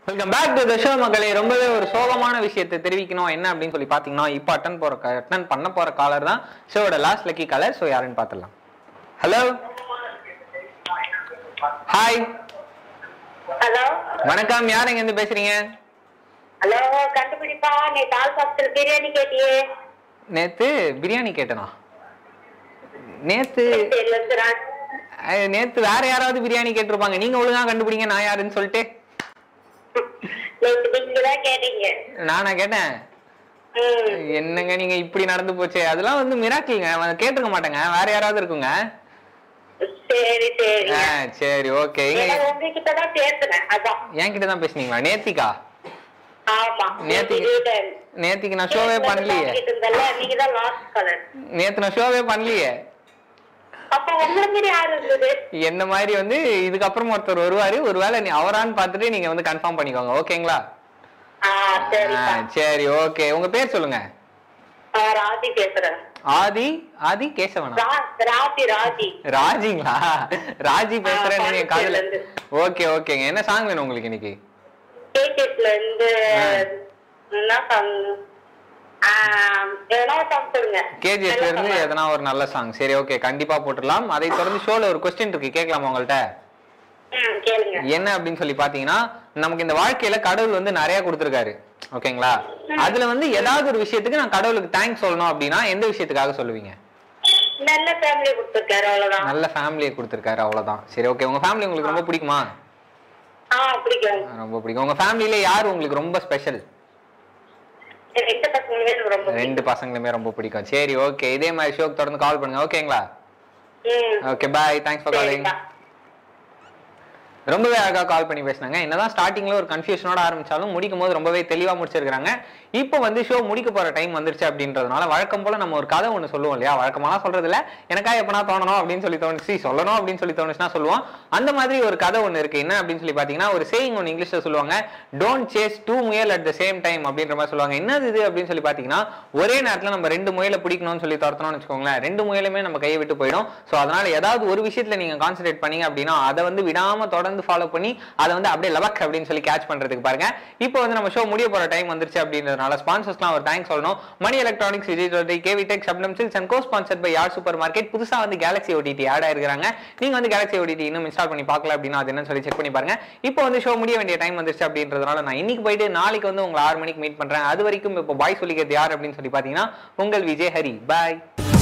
Welcome back to the show மக்களே ரொம்பவே ஒரு சோகமான விஷயத்தை தெரிவிக்கணும் என்ன அப்படின்னு சொல்லி பார்த்தீங்கன்னா இப்போ அட்டன் போற அட்டன் பண்ண போற காலர் தான் ஷோவோட லாஸ்ட் லக்கி காலர் ஸோ யாருன்னு பார்த்துடலாம் ஹலோ ஹாய் ஹலோ வணக்கம் யார் எங்க இருந்து பேசுறீங்க ஹலோ கண்டுபிடிப்பா நீ தால் பாக்ஸில் பிரியாணி கேட்டியே நேத்து பிரியாணி கேட்டனா நேத்து தெரியல அஹ், நேத்து வேற யாராவது பிரியாணி கேட்டிருப்பாங்க நீங்க ஒழுங்கா கண்டுபிடிங்க நான் யாருன்னு சொல்லிட்டு நேற்று நீங்க தான் கேட்டீங்க நானா கேட்டேன் ம் என்னங்க நீங்க இப்படி நடந்து போச்சு அதெல்லாம் வந்து மிராக்கிள்ங்க கேட்டிருக்க மாட்டேங்க வேற யாராவது இருக்குங்க சரி சரி ஆ, சரி ஓகே ஏன்னா உங்ககிட்ட தான் பேசுனேன் அதான் என்கிட்ட தான் பேசுனீங்களா நேத்திக்கா ஆமா நேத்திக்கு நேத்திக்கு நான் ஷோவே பண்ணலையே இருந்தல்ல நீங்க தான் லாஸ்ட் கலர் நேத்து நான் ஷோவே பண்ணலையே அப்ப உங்களை மீறி யாரு இருந்தது என்ன மாதிரி வந்து இதுக்கப்புறம் ஒருத்தர் வருவாரு ஒருவேளை நீ அவரான்னு பார்த்துட்டு நீங்க வந்து கன்ஃபார்ம் பண்ணிக்கோங்க ஓகேங்களா ஆ சரி ஆ, சரி ஓகே உங்க பேர் சொல்லுங்க ராஜி பேசுறேன் ஆதி ஆதி கேசவனா ரா- ராஜி ராஜி ராஜிங்களா ராஜி பேசுறேன் நீங்க காதுல பாண்டிச்சேரில இருந்து. ஓகே ஓகேங்க என்ன சாங் வேணும் உங்களுக்கு இன்னைக்கு கேகேஸ்ல இருந்து என்ன song? ஆ, எதனா ஒரு song சொல்லுங்க கேஜிஎஸ்ல இருந்து நல்ல song. எதனா ஒரு நல்ல சாங் சரி ஓகே கண்டிப்பா போட்டுடலாம் அதை தொடர்ந்து ஷோல ஒரு கொஸ்டின் இருக்கு கேட்கலாமா உங்கள்ட்ட ம், கேளுங்க என்ன அப்படின்னு சொல்லி பாத்தீங்கன்னா நமக்கு இந்த வாழ்க்கையில கடவுள் வந்து நிறைய கொடுத்திருக்காரு ஓகேங்களா அதுல வந்து ஏதாவது ஒரு விஷயத்துக்கு நான் கடவுளுக்கு தேங்க்ஸ் சொல்லணும் அப்படின்னா எந்த விஷயத்துக்காக சொல்லுவீங்க நல்ல ஃபேமிலி கொடுத்துருக்காரு அவ்வளவுதான் நல்ல ஃபேமிலியை கொடுத்திருக்காரு அவ்வளவுதான் சரி ஓகே உங்க ஃபேமிலி உங்களுக்கு ரொம்ப பிடிக்குமா ஆ பிடிக்கும் ரொம்ப பிடிக்கும் உங்க ஃபேமிலியில யார் உங்களுக்கு ரொம்ப ஸ்பெஷல் எனக்கு ரெண்டு பசங்களுமே எனக்கு ரொம்ப பிடிக்கும். ரெண்டு பசங்களுமே ரொம்ப பிடிக்கும் சரி ஓகே இதே மாதிரி ஷோக்கு தொடர்ந்து கால் பண்ணுங்க ஓகேங்களா ம் okay bye thanks for calling சரிப்பா. ரொம்பவே அழகா கால் பண்ணி பேசினாங்க என்னதான் ஸ்டார்டிங்ல ஒரு கன்ஃபியூஷனோட ஆரம்பிச்சாலும் முடிக்கும் போது ரொம்பவே தெளிவா முடிச்சிருக்காங்க இப்போ வந்து ஷோ முடிக்க போற டைம் வந்துருச்சு அப்படின்றதுனால வழக்கம் போல நம்ம ஒரு கதை ஒன்று சொல்லுவோம் இல்லையா வழக்கமான சொல்றது இல்ல எனக்கா எப்பனா தோணணும் அப்படின்னு சொல்லி தோணுச்சு சொல்லணும் அப்படின்னு சொல்லி தோணுச்சுன்னா சொல்லுவோம் அந்த மாதிரி ஒரு கதை ஒன்று இருக்கு என்ன அப்படின்னு சொல்லி பாத்தீங்கன்னா ஒரு சேயிங் ஒன்று இங்கிலீஷ்ல சொல்லுவாங்க டோன்ட் சேஸ் டூ முயல் அட் த சேம் டைம் அப்படின்ற மாதிரி சொல்லுவாங்க என்னது இது அப்படின்னு சொல்லி பாத்தீங்கன்னா ஒரே நேரத்துல நம்ம ரெண்டு முயலை பிடிக்கணும்னு சொல்லி துரத்தணும்னு வச்சுக்கோங்களேன் ரெண்டு முயலுமே நம்ம கையை விட்டு போயிடும் ஸோ அதனால ஏதாவது ஒரு விஷயத்துல நீங்க கான்சென்ட்ரேட் பண்ணீங்க அப்படின்னா அதை வந்து விடாம தொடர்ந்து ஃபாலோ பண்ணி அதை வந்து அப்படியே லவக் அப்படின்னு சொல்லி கேட்ச் பண்றதுக்கு பாருங்க இப்போ வந்து நம்ம ஷோ முடிய போற டைம் வந்துருச்சு அப்படின்றதுனால ஸ்பான்சர்ஸ்லாம் ஒரு தேங்க்ஸ் சொல்லணும் Mani electronics Vijay Jothi KV tech Sapnam silks and co sponsor by யார் சூப்பர் மார்க்கெட் புதுசா வந்து கேலக்ஸி ஓடிடி ஆட் ஆயிருக்காங்க நீங்க வந்து கேலக்ஸி ஓடிடி இன்னும் இன்ஸ்டால் பண்ணி பார்க்கல அப்படின்னா அது என்னன்னு சொல்லி செக் பண்ணி பாருங்க இப்போ வந்து ஷோ முடிய வேண்டிய டைம் வந்துருச்சு அப்படின்றதுனால நான் இன்னைக்கு போயிட்டு நாளைக்கு வந்து உங்களை ஆறு மணிக்கு மீட் பண்றேன் அது வரைக்கும் இப்போ பாய் சொல்லிக்கிறது யார் அப்படின்னு சொல்லி பாத்தீங்கன்னா உங்கள் விஜய் ஹரி பாய்